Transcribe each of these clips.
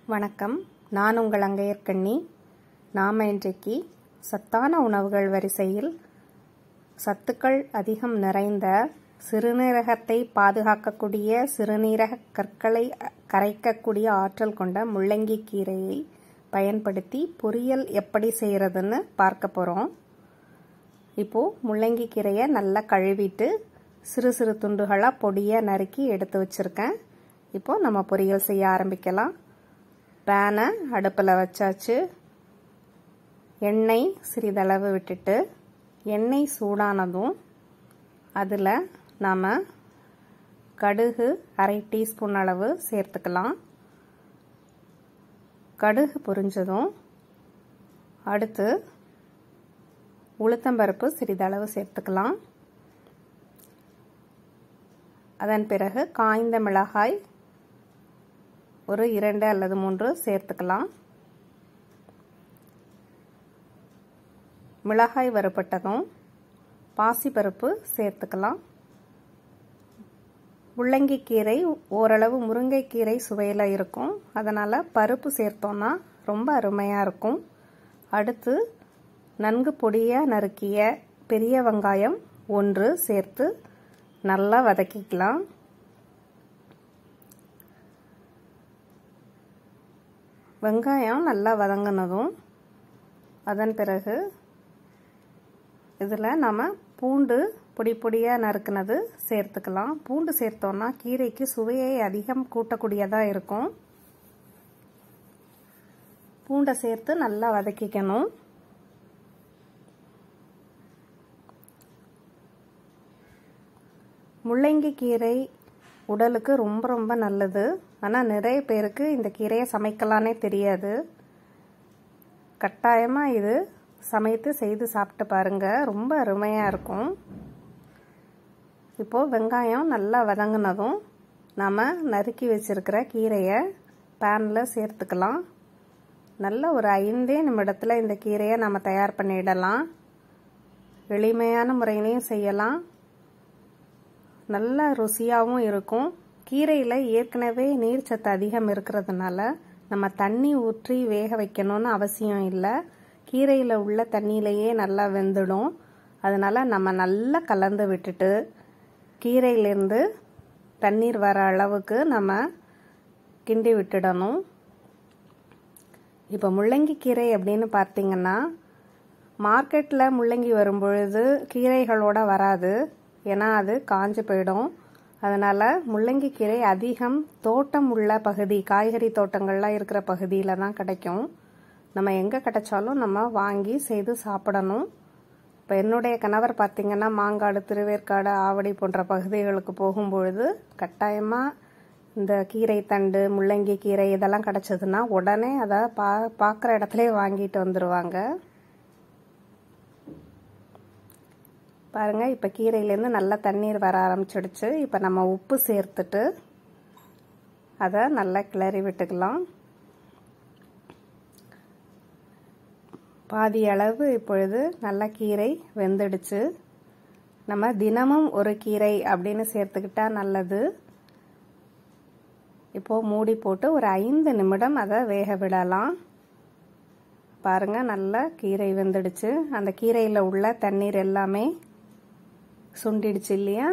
வணக்கம் நான் உங்கள் அங்கையர்கண்ணி நாம் இன்றைக்கு சத்தான உணவுகள் வரிசையில் சத்துக்கள் அதிகம் நிறைந்த சிறுநீரகத்தை பாதுகாக்கக்கூடிய சிறுநீரக கற்களை கரைக்கக்கூடிய ஆற்றல் கொண்ட முள்ளங்கி கீரையை பயன்படுத்தி பொரியல் எப்படி செய்கிறதுன்னு பார்க்க போகிறோம் இப்போது முள்ளங்கி கீரையை நல்லா கழுவிட்டு சிறு சிறு துண்டுகளாக பொடியாக நறுக்கி எடுத்து வச்சுருக்கேன் இப்போது நம்ம பொரியல் செய்ய ஆரம்பிக்கலாம் பேனை அடுப்பில் வச்சாச்சு எண்ணெய் சிறிதளவு விட்டுட்டு எண்ணெய் சூடானதும் அதில் நாம் கடுகு அரை டீஸ்பூன் அளவு சேர்த்துக்கலாம் கடுகு பொரிஞ்சதும் அடுத்து உளுத்தம்பருப்பு சிறிதளவு சேர்த்துக்கலாம் அதன் பிறகு காய்ந்த மிளகாய் ஒரு இரண்டு அல்லது மூன்று சேர்த்துக்கலாம் மிளகாய் வறுப்பட்டதும் பாசிப்பருப்பு சேர்த்துக்கலாம் முள்ளங்கி கீரை ஓரளவு முருங்கைக்கீரை சுவையில் இருக்கும் அதனால் பருப்பு சேர்த்தோன்னா ரொம்ப அருமையாக இருக்கும் அடுத்து நன்கு பொடியாக நறுக்கிய பெரிய வெங்காயம் ஒன்று சேர்த்து நல்லா வதக்கிக்கலாம் வெங்காயம் நல்லா வதங்கினதும் அதன் பிறகு இதில் நம்ம பூண்டு பொடி பொடியாக நறுக்குனது சேர்த்துக்கலாம் பூண்டு சேர்த்தோன்னா கீரைக்கு சுவையை அதிகம் கூட்டக்கூடியதாக இருக்கும் பூண்டை சேர்த்து நல்லா வதக்கிக்கணும் முள்ளங்கி கீரை உடலுக்கு ரொம்ப ரொம்ப நல்லது ஆனால் நிறைய பேருக்கு இந்த கீரையை சமைக்கலானே தெரியாது கட்டாயமாக இது சமைத்து செய்து சாப்பிட்டு பாருங்கள் ரொம்ப அருமையாக இருக்கும் இப்போது வெங்காயம் நல்லா வதங்கினதும் நம்ம நறுக்கி வச்சுருக்கிற கீரையை பேனில் சேர்த்துக்கலாம் நல்ல ஒரு ஐந்தே நிமிடத்தில் இந்த கீரையை நம்ம தயார் பண்ணிடலாம் எளிமையான முறையிலையும் செய்யலாம் நல்ல ருசியாகவும் இருக்கும் கீரையில் ஏற்கனவே நீர் சத்து அதிகம் இருக்கிறதுனால நம்ம தண்ணி ஊற்றி வேக வைக்கணும்னு அவசியம் இல்லை கீரையில் உள்ள தண்ணியிலையே நல்லா வெந்துடும் அதனால் நம்ம நல்லா கலந்து விட்டுட்டு கீரையிலேருந்து தண்ணீர் வர அளவுக்கு நம்ம கிண்டி விட்டுடணும் இப்போ முள்ளங்கி கீரை அப்படின்னு பார்த்தீங்கன்னா மார்க்கெட்டில் முள்ளங்கி வரும்பொழுது கீரைகளோடு வராது ஏன்னா அது காஞ்சு போயிடும் அதனால் முள்ளங்கி கீரை அதிகம் தோட்டம் உள்ள பகுதி காய்கறி தோட்டங்கள்லாம் இருக்கிற பகுதியில் தான் கிடைக்கும் நம்ம எங்கே கிடைச்சாலும் நம்ம வாங்கி செய்து சாப்பிடணும் இப்போ என்னுடைய கணவர் பார்த்திங்கன்னா மாங்காடு திருவேற்காடு ஆவடி போன்ற பகுதிகளுக்கு போகும்பொழுது கட்டாயமாக இந்த கீரை தண்டு முள்ளங்கி கீரை இதெல்லாம் கிடச்சதுன்னா உடனே அதை பா பார்க்குற இடத்துல வாங்கிட்டு வந்துடுவாங்க பாருங்கள் இப்போ கீரையிலேருந்து நல்லா தண்ணீர் வர ஆரம்பிச்சிடுச்சு இப்போ நம்ம உப்பு சேர்த்துட்டு அதை நல்லா கிளறி விட்டுக்கலாம் பாதி அளவு இப்பொழுது நல்லா கீரை வெந்துடுச்சு நம்ம தினமும் ஒரு கீரை அப்படின்னு சேர்த்துக்கிட்டா நல்லது இப்போது மூடி போட்டு ஒரு ஐந்து நிமிடம் அதை வேக விடலாம் பாருங்கள் நல்லா கீரை வெந்துடுச்சு அந்த கீரையில் உள்ள தண்ணீர் எல்லாமே சுண்டிடுச்சு இல்லையா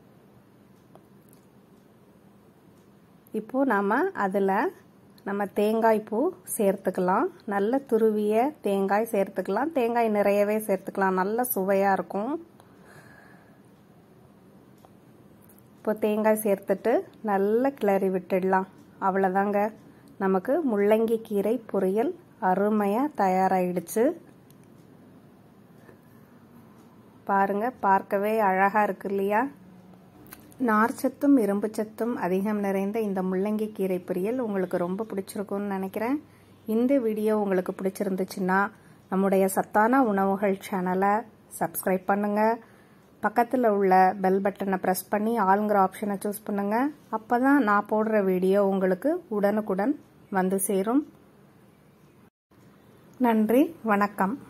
இப்போது நாம் அதில் நம்ம தேங்காய் பூ சேர்த்துக்கலாம் நல்ல துருவிய தேங்காய் சேர்த்துக்கலாம் தேங்காய் நிறையவே சேர்த்துக்கலாம் நல்ல சுவையாக இருக்கும் இப்போ தேங்காய் சேர்த்துட்டு நல்ல கிளறி விட்டுடலாம் அவ்வளோதாங்க நமக்கு முள்ளங்கி கீரை பொரியல் அருமையாக தயாராகிடுச்சு பாருங்க பார்க்கவே அழகாக இருக்கு இல்லையா நார்ச்சத்தும் இரும்பு சத்தும் அதிகம் நிறைந்த இந்த முள்ளங்கி கீரை பொரியல் உங்களுக்கு ரொம்ப பிடிச்சிருக்கும்னு நினைக்கிறேன் இந்த வீடியோ உங்களுக்கு பிடிச்சிருந்துச்சுன்னா நம்முடைய சத்தான உணவுகள் சேனலை சப்ஸ்கிரைப் பண்ணுங்கள் பக்கத்தில் உள்ள பெல் பட்டனை ப்ரெஸ் பண்ணி ஆளுங்கிற ஆப்ஷனை சூஸ் பண்ணுங்கள் அப்போ தான் நான் போடுற வீடியோ உங்களுக்கு உடனுக்குடன் வந்து சேரும் நன்றி வணக்கம்